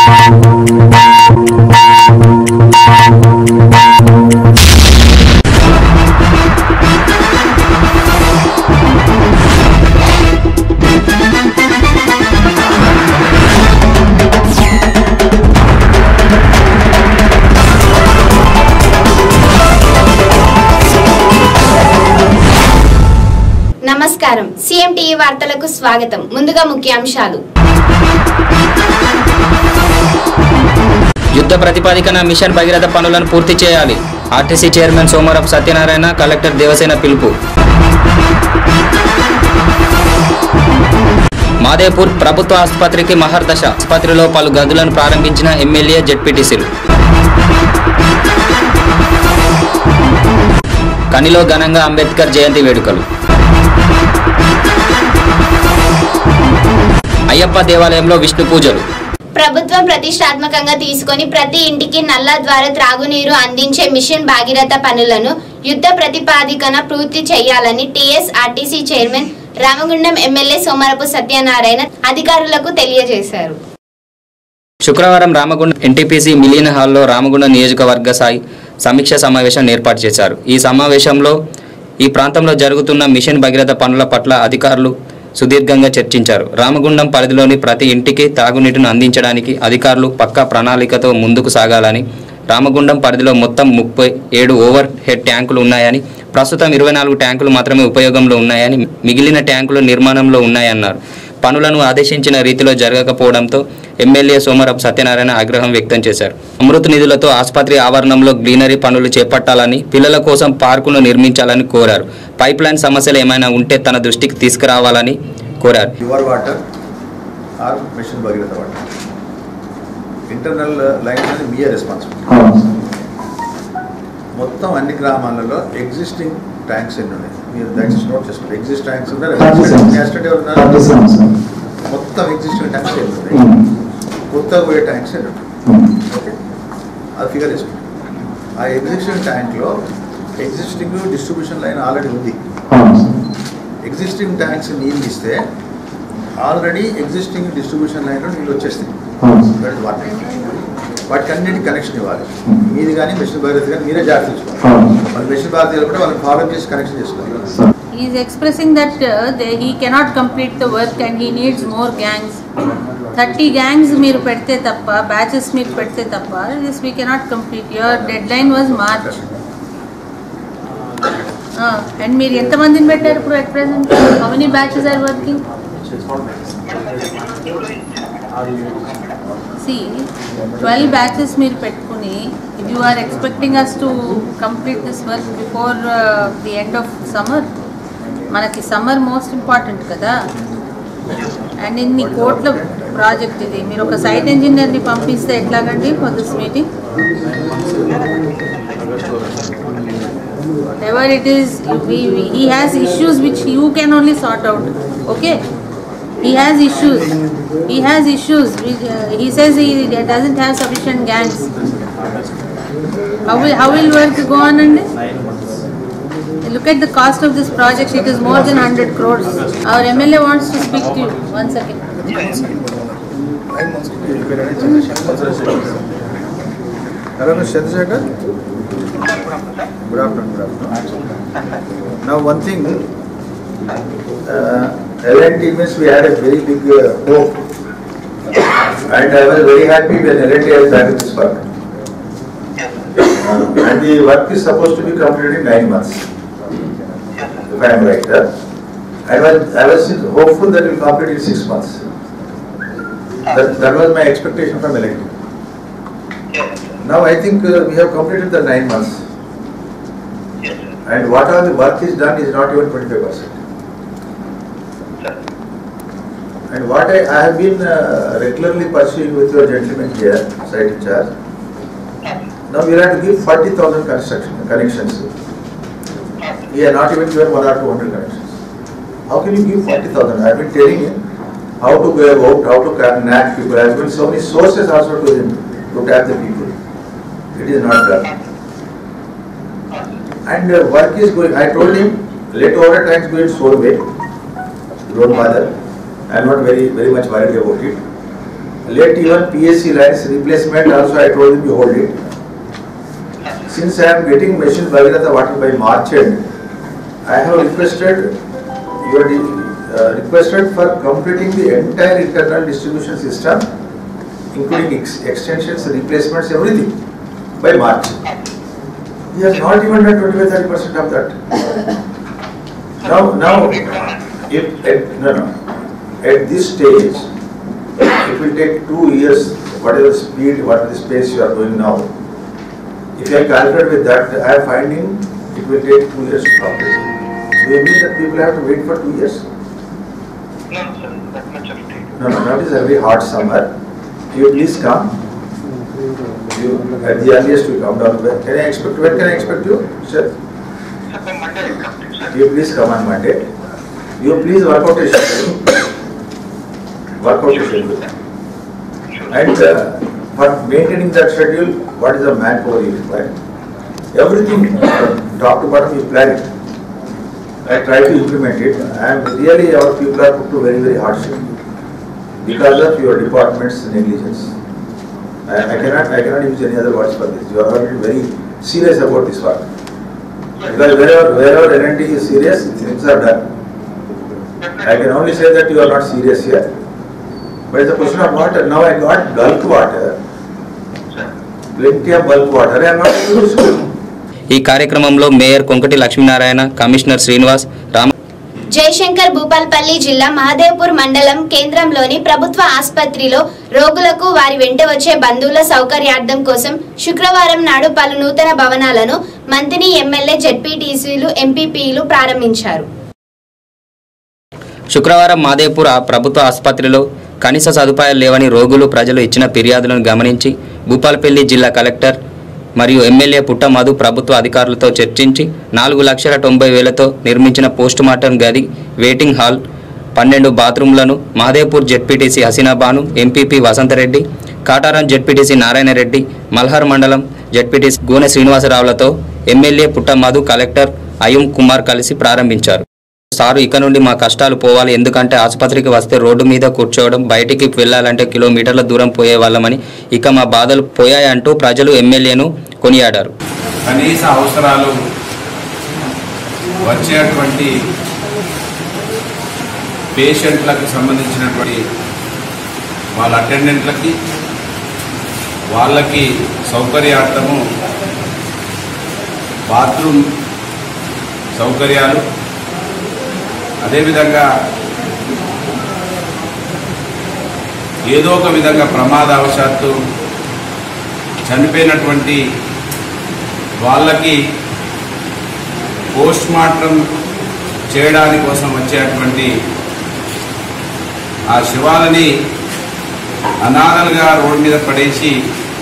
నమస్కారం CM TV వార్తలకు స్వాగతం ముందుగా ముఖ్యాంశాలు యుద్ధ ప్రతిపాదికన మిషన్ భగీరథ పనులను పూర్తి చేయాలి RTC chairman Somavarapu Satyanarayana collector Devasena పిలుపు మాదేపూర్ ప్రభుత్వ ఆసుపత్రికి మహర్దశ ఆసుపత్రిలో పలు గదులను ప్రారంభించిన ఎమ్మెల్యే జెడ్పీటీసీలు కనిలో ఘనంగా అంబేద్కర్ జయంతి వేడుకలు అయ్యప్ప దేవాలయంలో విష్ణు పూజలు ప్రభుత్వం ప్రతిష్టాత్మకంగా తీసుకొని ప్రతి ఇంటికి నల్ల ద్వారా త్రాగునీరు అందించే మిషన్ భాగీరథ పనులను యుద్ధ ప్రతిపాదికన పూర్తి చేయాలని TS RTC chairman Ramagundam MLA Somarapu Satyanarayana అధికారులకు తెలియజేశారు శుక్రవారం రామగుండం ఎన్టీపీసీ మిలియన్ హాల్లో రామగుండం నియోజకవర్గ స్థాయి సమీక్ష సమావేశం ఏర్పాటు చేశారు ఈ సమావేశంలో ఈ ప్రాంతంలో జరుగుతున్న మిషన్ భగీరథ పనుల పట్ల అధికారులు సుదీర్ఘంగా చర్చించారు రామగుండం పరిధిలోని ప్రతి ఇంటికి తాగునీటిని అందించడానికి అధికారులు పక్కా ప్రణాళికతో ముందుకు సాగాలని రామగుండం పరిధిలో మొత్తం ముప్పై ఏడు ఓవర్ హెడ్ ట్యాంకులు ఉన్నాయని ప్రస్తుతం ఇరవై నాలుగు ట్యాంకులు మాత్రమే ఉపయోగంలో ఉన్నాయని మిగిలిన ట్యాంకులు నిర్మాణంలో ఉన్నాయన్నారు పనులను ఆదేశించిన రీతిలో జరగకపోవడంతో ఎమ్మెల్యే సోమరపు సత్యనారాయణ ఆగ్రహం వ్యక్తం చేశారు అమృత్ నిధులతో ఆసుపత్రి ఆవరణంలో గ్రీనరీ పనులు చేపట్టాలని పిల్లల కోసం పార్కును నిర్మించాలని కోరారు పైప్ లైన్ సమస్యలు ఏమైనా ఉంటే తన దృష్టికి తీసుకురావాలని కోరారు your water or mission Bhagiratha water internal line అనేది మీయే రెస్పాన్సిబిలిటీ మొత్తం అన్ని గ్రామాలలో ఎగ్జిస్టింగ్ ట్యాంక్స్ ఎన్ని ఉన్నాయి మీరు దయచేసి నోట్ చేసుకోండి ఎగ్జిస్ట్ ట్యాంక్స్ ఉన్నాయి మొత్తం ఎగ్జిస్టింగ్ ట్యాంక్స్ ఎన్ని ఉన్నాయి కొత్తగా పోయే ట్యాంక్స్ ఎన్ని ఉన్నాయి ఓకే అది ఫిగర్ వేసుకోండి ఆ ఎగ్జిస్టింగ్ ట్యాంక్లో ఎగ్జిస్టింగ్ డిస్ట్రిబ్యూషన్ లైన్ ఆల్రెడీ ఉంది ఎగ్జిస్టింగ్ ట్యాంక్స్ నీళ్ళు ఇస్తే ఆల్రెడీ ఎగ్జిస్టింగ్ డిస్ట్రిబ్యూషన్ లైన్లో నీళ్ళు వచ్చేస్తాయి That is one. వాటికి అన్నిటి కనెక్షన్ ఇవ్వాలి మీది కానీ మెషిన్ భారత్ కానీ మీరే జాగ్రత్త తీసుకోవాలి మన మెషిన్ భారత్ కూడా వాళ్ళని ఫాలో చేసి కనెక్షన్ చేసుకోవాలి He is expressing that uh, they, he cannot complete the work and he needs more gangs. 30 gangs మీరు పెడితే తప్ప బ్యాచెస్ మీరు పెడితే తప్ప this we cannot complete your deadline was March and మీరు ఎంతమందిని పెట్టారు ఇప్పుడు at present how many batches are working see twelve batches మీరు పెట్టుకుని if you are expecting us to complete this work before the end of summer మనకి summer most important కదా and ఇన్ని కోట్ల ప్రాజెక్ట్ ఇది మీరు ఒక సైట్ ఇంజనీర్ని పంపిస్తే ఎట్లాగండి for this meeting ever it is he has issues which you can only sort out okay he has issues he has issues which, uh, he says he doesn't have sufficient gangs how will how will work go on and look at the cost of this project it is more than 100 crores our mla wants to speak to you one second Hello, Mr. Chandrasekhar. Good afternoon, good afternoon. Now, one thing, uh, L&T means we had a very big uh, hope. And I was very happy when L&T has done this work. Uh, And the work is supposed to be completed in nine months. If I am right, huh? I was, I was hopeful that it will complete in six months. That, that was my expectation from L&T. Now I think uh, we have completed the nine months. And what all the work is done is not even twenty-five percent. And what I, I have been uh, regularly pursuing with your gentleman here, site in charge. Now we have to give forty thousand construction connections. We are not even given one or two hundred connections. How can you give forty thousand? I have been telling him how to go about, how to ca- nab people. I have given so many sources also to him to tap the people. It is not done. And uh, work is going, I told him, let order tanks go in Solway. Don't bother. I am not very, very much worried about it. let even PSC lines replacement also I told him you hold it. Since I am getting machine Bhagirath water by March end, I have requested, you are uh, requested for completing the entire internal distribution system, including ex- extensions, replacements, everything by March. He has not even done 25 30 percent of that. Now, now, if, at, no, no, at this stage, it will take two years, whatever speed, whatever space you are going now. If I calculate with that, I am finding it will take two years to complete. Do you mean that people have to wait for two years? No, sir, that much of time. No, no, that is a very hot summer. You please come. You, at the earliest you come down. When Can I expect, when can I expect you? Sir, Sir, by Monday I come to you, sir. you please come on Monday. You please work out a schedule. Work out a schedule. Sure. And uh, for maintaining that schedule, what is the manpower you require? Everything, uh, top to bottom, you plan it. I try to implement it, and really our people are put to very, very hardship because of your department's negligence. I I cannot, I cannot use any other words for this. You are already very serious about this work. Because wherever, wherever L&T is serious, things are done. I can only say that you are not serious here. But it's a question of water. Now I got bulk water, Sir. plenty of bulk water. I am not able to distribute. ఈ కార్యక్రమంలో mayor Konkati Lakshminarayana commissioner Srinivas రామ జయశంకర్ భూపాల్పల్లి జిల్లా మహదేవ్పూర్ మండలం కేంద్రంలోని ప్రభుత్వ ఆసుపత్రిలో రోగులకు వారి వెంట వచ్చే బంధువుల సౌకర్యార్థం కోసం శుక్రవారం నాడు పలు నూతన భవనాలను మంత్రి ఎమ్మెల్యే జెడ్పీటీసీలు ఎంపీపీలు ప్రారంభించారు శుక్రవారం మాదేపూర్ ఆ ప్రభుత్వ ఆసుపత్రిలో కనీస సదుపాయాలు లేవని రోగులు ప్రజలు ఇచ్చిన ఫిర్యాదులను గమనించి భూపాలపల్లి జిల్లా కలెక్టర్ మరియు ఎమ్మెల్యే పుట్ట మధు ప్రభుత్వ అధికారులతో చర్చించి నాలుగు లక్షల తొంభై వేలతో నిర్మించిన పోస్టుమార్టం గది వెయిటింగ్ హాల్ పన్నెండు బాత్రూంలను Mahadevpur ZPTC Haseenabanu MPP Vasantha Reddy Kataram ZPTC Narayana Reddy Malhar మండలం జెడ్పీటీసీ గూనె శ్రీనివాసరావులతో ఎమ్మెల్యే పుట్ట మధు కలెక్టర్ అయుం కుమార్ కలిసి ప్రారంభించారు సారు ఇక నుండి మా కష్టాలు పోవాలి ఎందుకంటే ఆసుపత్రికి వస్తే రోడ్డు మీద కూర్చోవడం బయటికి వెళ్ళాలంటే కిలోమీటర్ల దూరం పోయే వాళ్ళమని ఇక మా బాధలు పోయాయంటూ ప్రజలు ఎమ్మెల్యేను కొనియాడారు కనీస అవసరాలు వచ్చేటువంటి పేషెంట్లకు సంబంధించినటువంటి వాళ్ళ అటెండెంట్లకి వాళ్ళకి సౌకర్యార్థము బాత్రూమ్ సౌకర్యాలు అదేవిధంగా ఏదో ఒక విధంగా ప్రమాదవశాత్తు చనిపోయినటువంటి వాళ్ళకి పోస్ట్ మార్టం చేయడానికి కోసం వచ్చేటువంటి ఆ శివాలని అనాథలుగా రోడ్డు మీద పడేసి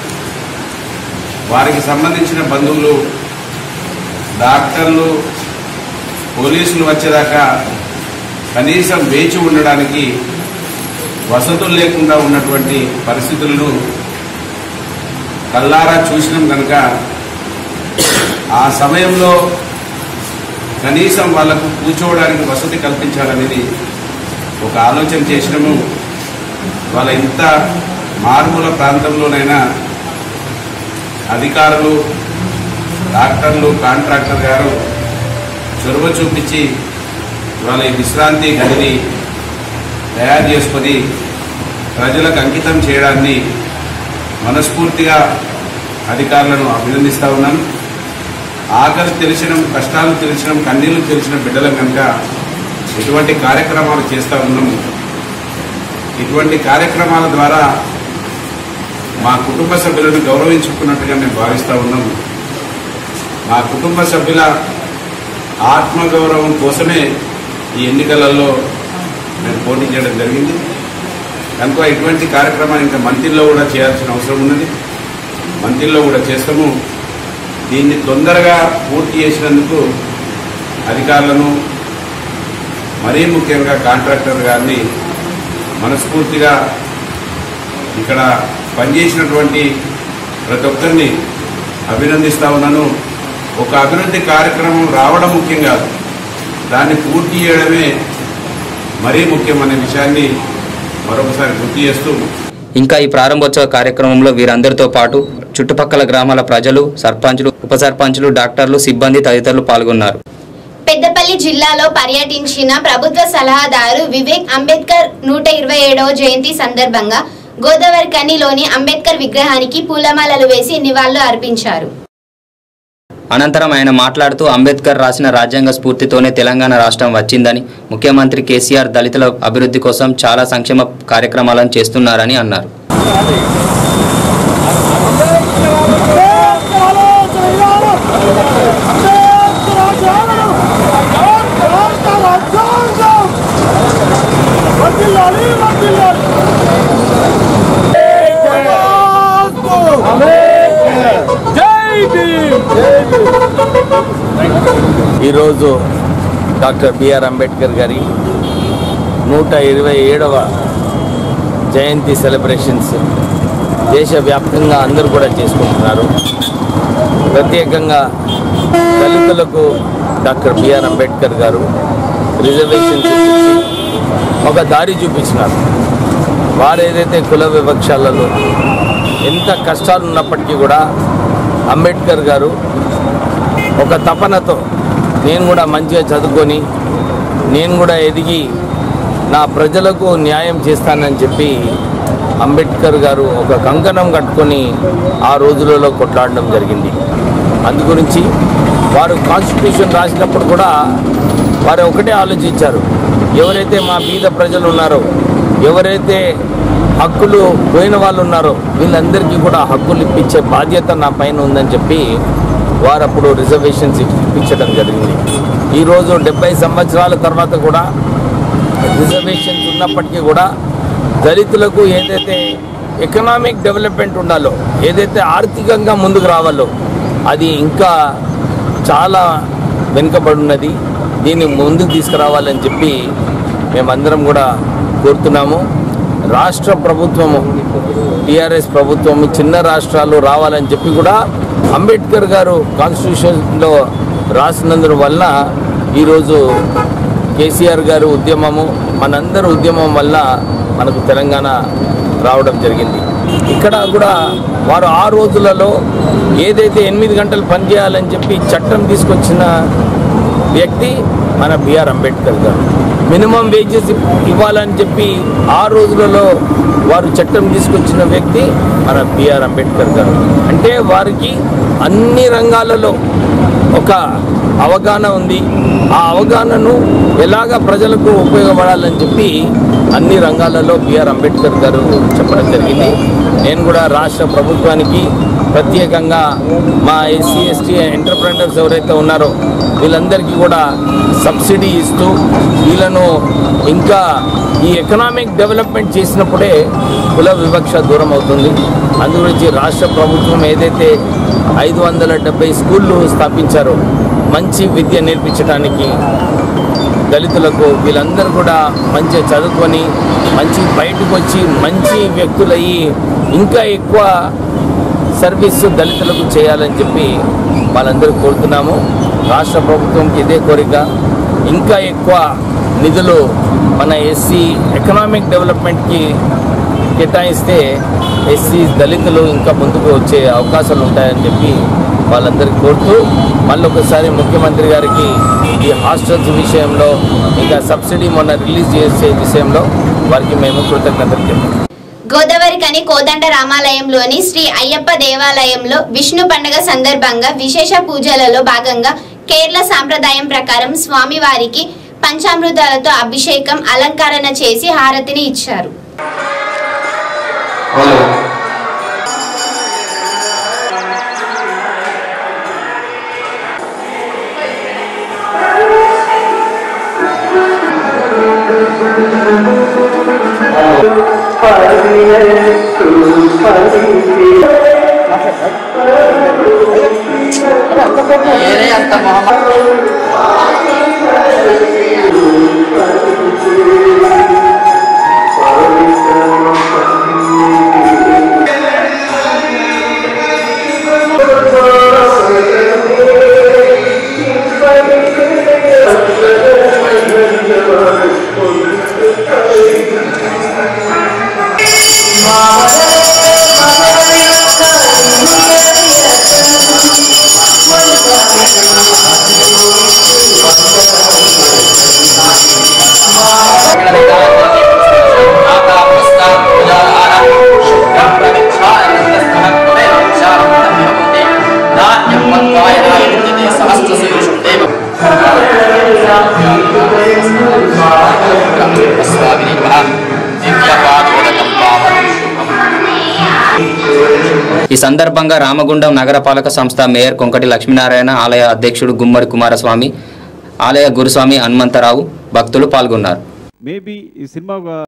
వారికి సంబంధించిన బంధువులు డాక్టర్లు పోలీసులు వచ్చేదాకా కనీసం వేచి ఉండడానికి వసతులు లేకుండా ఉన్నటువంటి పరిస్థితులను కల్లారా చూసినాం కనుక ఆ సమయంలో కనీసం వాళ్లకు కూర్చోవడానికి వసతి కల్పించాలనేది ఒక ఆలోచన చేసినాము వాళ్ళ ఇంత మారుమూల ప్రాంతంలోనైనా అధికారులు డాక్టర్లు కాంట్రాక్టర్ గారు చొరవ చూపించి వాళ్ళ ఈ విశ్రాంతి గదిని తయారు చేసుకొని ప్రజలకు అంకితం చేయడాన్ని మనస్ఫూర్తిగా అధికారులను అభినందిస్తా ఉన్నాను ఆకలి తెలిసిన కష్టాలు తెలిసిన కన్నీళ్లు తెలిసిన బిడ్డలం కనుక ఇటువంటి కార్యక్రమాలు చేస్తూ ఉన్నాము ఇటువంటి కార్యక్రమాల ద్వారా మా కుటుంబ సభ్యులను గౌరవించుకున్నట్టుగా మేము భావిస్తూ ఉన్నాము మా కుటుంబ సభ్యుల ఆత్మగౌరవం కోసమే ఈ ఎన్నికలలో మేము పోటీ చేయడం జరిగింది కనుక ఇటువంటి కార్యక్రమాలు ఇంకా మంత్రిలో కూడా చేయాల్సిన అవసరం ఉన్నది మంత్రిలో కూడా చేస్తాము దీన్ని తొందరగా పూర్తి చేసినందుకు అధికారులను మరీ ముఖ్యంగా కాంట్రాక్టర్ గారిని మనస్ఫూర్తిగా ఇక్కడ పనిచేసినటువంటి ప్రతి ఒక్కరిని అభినందిస్తా ఉన్నాను ఒక అభివృద్ధి కార్యక్రమం రావడం ముఖ్యం కాదు దాన్ని పూర్తి చేయడమే మరీ ముఖ్యం అనే విషయాన్ని మరొకసారి గుర్తు చేస్తూ ఇంకా ఈ ప్రారంభోత్సవ కార్యక్రమంలో వీరందరితో పాటు చుట్టుపక్కల గ్రామాల ప్రజలు సర్పంచులు ఉప సర్పంచులు డాక్టర్లు సిబ్బంది తదితరులు పాల్గొన్నారు పెద్దపల్లి జిల్లాలో పర్యటించిన ప్రభుత్వ సలహాదారు వివేక్ అంబేద్కర్ నూట ఇరవై ఏడవ జయంతి సందర్భంగా గోదావరి కనిలోని అంబేద్కర్ విగ్రహానికి పూలమాలలు వేసి నివాళులు అర్పించారు అనంతరం ఆయన మాట్లాడుతూ అంబేద్కర్ రాసిన రాజ్యాంగ స్ఫూర్తితోనే తెలంగాణ రాష్ట్రం వచ్చిందని ముఖ్యమంత్రి కేసీఆర్ దళితుల అభివృద్ధి కోసం చాలా సంక్షేమ కార్యక్రమాలను చేస్తున్నారని అన్నారు ఈరోజు డాక్టర్ బిఆర్ అంబేద్కర్ గారి నూట ఇరవై ఏడవ జయంతి సెలబ్రేషన్స్ దేశవ్యాప్తంగా అందరూ కూడా చేసుకుంటున్నారు ప్రత్యేకంగా దళితులకు డాక్టర్ బిఆర్ అంబేద్కర్ గారు రిజర్వేషన్స్ ఇచ్చి ఒక దారి చూపించినారు వారు ఏదైతే కుల వివక్షాలలో ఎంత కష్టాలు ఉన్నప్పటికీ కూడా అంబేద్కర్ గారు ఒక తపనతో నేను కూడా మంచిగా చదువుకొని నేను కూడా ఎదిగి నా ప్రజలకు న్యాయం చేస్తానని చెప్పి అంబేద్కర్ గారు ఒక కంకణం కట్టుకొని ఆ రోజులలో కొట్లాడడం జరిగింది అందుగురించి వారు కాన్స్టిట్యూషన్ రాసినప్పుడు కూడా వారు ఒకటే ఆలోచించారు ఎవరైతే మా బీద ప్రజలు ఉన్నారో ఎవరైతే హక్కులు పోయిన వాళ్ళు ఉన్నారో వీళ్ళందరికీ కూడా హక్కులు ఇప్పించే బాధ్యత నా పైన ఉందని చెప్పి వారు అప్పుడు రిజర్వేషన్స్ ఇప్పించడం జరిగింది ఈరోజు డెబ్బై సంవత్సరాల తర్వాత కూడా రిజర్వేషన్స్ ఉన్నప్పటికీ కూడా దళితులకు ఏదైతే ఎకనామిక్ డెవలప్మెంట్ ఉండాలో ఏదైతే ఆర్థికంగా ముందుకు రావాలో అది ఇంకా చాలా వెనుకబడి ఉన్నది దీన్ని ముందుకు తీసుకురావాలని చెప్పి మేమందరం కూడా కోరుతున్నాము రాష్ట్ర ప్రభుత్వము టీఆర్ఎస్ ప్రభుత్వం చిన్న రాష్ట్రాలు రావాలని చెప్పి కూడా అంబేద్కర్ గారు కాన్స్టిట్యూషన్లో రాసినందున వల్ల ఈరోజు కేసీఆర్ గారు ఉద్యమము మనందరి ఉద్యమం వల్ల మనకు తెలంగాణ రావడం జరిగింది ఇక్కడ కూడా వారు ఆ రోజులలో ఏదైతే ఎనిమిది గంటలు పనిచేయాలని చెప్పి చట్టం తీసుకొచ్చిన వ్యక్తి మన బిఆర్ అంబేద్కర్ గారు మినిమం వేజెస్ ఇవ్వాలని చెప్పి ఆ రోజులలో వారు చట్టం తీసుకొచ్చిన వ్యక్తి మన బిఆర్ అంబేద్కర్ గారు అంటే వారికి అన్ని రంగాలలో ఒక అవగాహన ఉంది ఆ అవగాహనను ఎలాగ ప్రజలకు ఉపయోగపడాలని చెప్పి అన్ని రంగాలలో బిఆర్ అంబేద్కర్ గారు చెప్పడం జరిగింది నేను కూడా రాష్ట్ర ప్రభుత్వానికి ప్రత్యేకంగా మా ఎస్సీ ఎస్టీ ఎంటర్ప్రెనర్స్ ఎవరైతే ఉన్నారో వీళ్ళందరికీ కూడా సబ్సిడీ ఇస్తూ వీళ్ళను ఇంకా ఈ ఎకనామిక్ డెవలప్మెంట్ చేసినప్పుడే కుల వివక్ష దూరం అవుతుంది అందుగురించి రాష్ట్ర ప్రభుత్వం ఏదైతే ఐదు వందల డెబ్బై స్కూళ్ళు స్థాపించారో మంచి విద్య నేర్పించడానికి దళితులకు వీళ్ళందరూ కూడా మంచిగా చదువుకొని మంచి బయటకు వచ్చి మంచి వ్యక్తులయ్యి ఇంకా ఎక్కువ సర్వీస్ దళితులకు చేయాలని చెప్పి వాళ్ళందరూ కోరుతున్నాము రాష్ట్ర ప్రభుత్వంకి ఇదే కోరిక ఇంకా ఎక్కువ నిధులు మన ఎస్సీ ఎకనామిక్ డెవలప్మెంట్కి కేటాయిస్తే ఎస్సీ దళితులు ఇంకా ముందుకు వచ్చే అవకాశాలు ఉంటాయని చెప్పి వాళ్ళందరికీ కోరుతూ మళ్ళీ ఒకసారి ముఖ్యమంత్రి గారికి ఈ హాస్టల్స్ విషయంలో ఇంకా సబ్సిడీ మొన్న రిలీజ్ చేసే విషయంలో వారికి మేము కృతజ్ఞతలు చెప్తాం గోదావరి కని కోదండ రామాలయంలోని శ్రీ అయ్యప్ప దేవాలయంలో విష్ణు పండుగ సందర్భంగా విశేష పూజలలో భాగంగా కేరళ సాంప్రదాయం ప్రకారం స్వామివారికి పంచామృతాలతో అభిషేకం అలంకరణ చేసి హారతిని ఇచ్చారు Mama ఈ సందర్భంగా రామగుండం నగరపాలక సంస్థ మేయర్ కొంకటి లక్ష్మీనారాయణ ఆలయ అధ్యక్షుడు గుమ్మడి కుమారస్వామి ఆలయ గురుస్వామి హనుమంతరావు భక్తులు పాల్గొన్నారు మేబీ ఈ సినిమా